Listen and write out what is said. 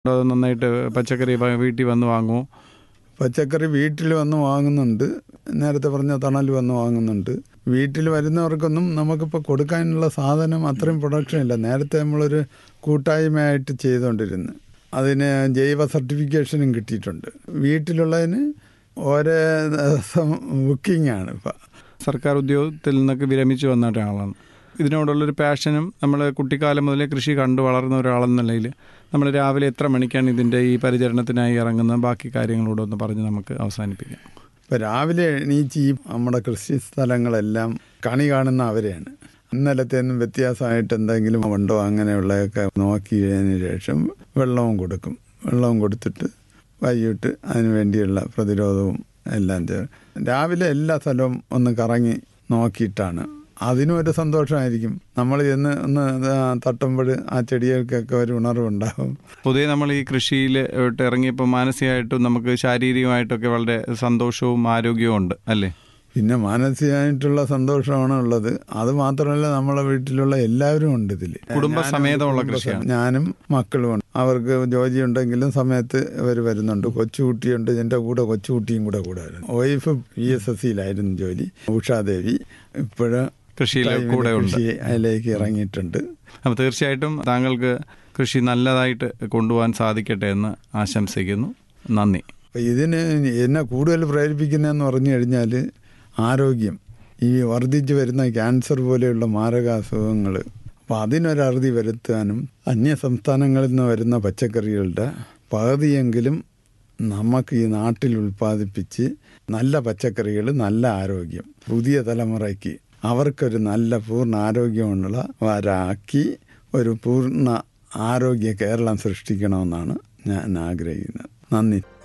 അത് നന്നായിട്ട് പച്ചക്കറി വ- വീട്ടിൽ വന്ന് വാങ്ങുമോ പച്ചക്കറി വീട്ടിൽ വന്ന് വാങ്ങുന്നുണ്ട് നേരത്തെ പറഞ്ഞ തണൽ വന്ന് വാങ്ങുന്നുണ്ട് വീട്ടിൽ വരുന്നവർക്കൊന്നും നമുക്കിപ്പോൾ കൊടുക്കാനുള്ള സാധനം അത്രയും പ്രൊഡക്ഷൻ ഇല്ല നേരത്തെ നമ്മളൊരു കൂട്ടായ്മയായിട്ട് ചെയ്തുകൊണ്ടിരുന്നു അതിന് ജൈവ സർട്ടിഫിക്കേഷനും കിട്ടിയിട്ടുണ്ട് വീട്ടിലുള്ളതിന് ഓരോ ദിവസം ബുക്കിംഗ് ആണ് ഇപ്പം സർക്കാർ ഉദ്യോഗത്തിൽ നിന്നൊക്കെ വിരമിച്ച് വന്ന ഒരാളാണ് ഇതിനോടുള്ളൊരു പാഷനും നമ്മൾ കുട്ടിക്കാലം മുതലേ കൃഷി കണ്ടു വളർന്ന ഒരാളെന്ന നിലയിൽ നമ്മൾ രാവിലെ എത്ര മണിക്കാണ് ഇതിൻ്റെ ഈ പരിചരണത്തിനായി ഇറങ്ങുന്നത് ബാക്കി കാര്യങ്ങളോട് ഒന്ന് പറഞ്ഞ് നമുക്ക് അവസാനിപ്പിക്കാം ഇപ്പം രാവിലെ എണീച്ച് ഈ നമ്മുടെ കൃഷി സ്ഥലങ്ങളെല്ലാം കണി കാണുന്ന അവരെയാണ് ഇന്നലത്തേന്നും വ്യത്യാസമായിട്ട് എന്തെങ്കിലും ഉണ്ടോ അങ്ങനെയുള്ളതൊക്കെ നോക്കിയതിന് ശേഷം വെള്ളവും കൊടുക്കും വെള്ളവും കൊടുത്തിട്ട് വൈകിട്ട് അതിന് വേണ്ടിയുള്ള പ്രതിരോധവും എല്ലാം ചെയ്യും രാവിലെ എല്ലാ സ്ഥലവും ഒന്ന് കറങ്ങി നോക്കിയിട്ടാണ് അതിനും ഒരു സന്തോഷമായിരിക്കും നമ്മൾ ചെന്ന് ഒന്ന് തട്ടുമ്പോൾ ആ ചെടികൾക്കൊക്കെ ഒരു ഉണർവുണ്ടാകും പൊതുവേ നമ്മൾ ഈ കൃഷിയിൽ ഇറങ്ങിയപ്പോൾ മാനസികമായിട്ടും നമുക്ക് ശാരീരികമായിട്ടൊക്കെ വളരെ സന്തോഷവും ആരോഗ്യവും ഉണ്ട് അല്ലേ പിന്നെ മാനസികമായിട്ടുള്ള സന്തോഷമാണ് ഉള്ളത് അത് മാത്രമല്ല നമ്മളെ വീട്ടിലുള്ള എല്ലാവരും ഉണ്ട് ഇതിൽ കുടുംബസമേതമുള്ള കൃഷിയാണ്. ഞാനും മക്കളും ഉണ്ട് അവർക്ക് ജോലി ഉണ്ടെങ്കിലും സമയത്ത് ഇവർ വരുന്നുണ്ട് കൊച്ചുകുട്ടിയുണ്ട് എൻ്റെ കൂടെ കൊച്ചുകുട്ടിയും കൂടെ കൂടെ വരുന്നു വൈഫ് പി എസ് എസ് സിയിലായിരുന്നു ജോലി ഉഷാദേവി ഇപ്പോഴ് കൃഷിയിൽ കൂടെ ഉണ്ട് കൃഷി അതിലേക്ക് ഇറങ്ങിയിട്ടുണ്ട് അപ്പോൾ തീർച്ചയായിട്ടും താങ്കൾക്ക് കൃഷി നല്ലതായിട്ട് കൊണ്ടുപോകാൻ സാധിക്കട്ടെ എന്ന് ആശംസിക്കുന്നു നന്ദി അപ്പം ഇതിന് എന്നെ കൂടുതൽ പ്രേരിപ്പിക്കുന്നതെന്ന് പറഞ്ഞു കഴിഞ്ഞാൽ ആരോഗ്യം ഈ വർദ്ധിച്ചു വരുന്ന ക്യാൻസർ പോലെയുള്ള മാരകാസുഖങ്ങൾ അപ്പോൾ അതിനൊരറുതി വരുത്താനും അന്യ സംസ്ഥാനങ്ങളിൽ നിന്ന് വരുന്ന പച്ചക്കറികളുടെ പകുതിയെങ്കിലും നമുക്ക് ഈ നാട്ടിൽ ഉൽപ്പാദിപ്പിച്ച് നല്ല പച്ചക്കറികൾ നല്ല ആരോഗ്യം പുതിയ തലമുറയ്ക്ക് അവർക്കൊരു നല്ല പൂർണ്ണ ആരോഗ്യമുള്ളവരാക്കി ഒരു പൂർണ്ണ ആരോഗ്യ കേരളം സൃഷ്ടിക്കണമെന്നാണ് ഞാൻ ആഗ്രഹിക്കുന്നത് നന്ദി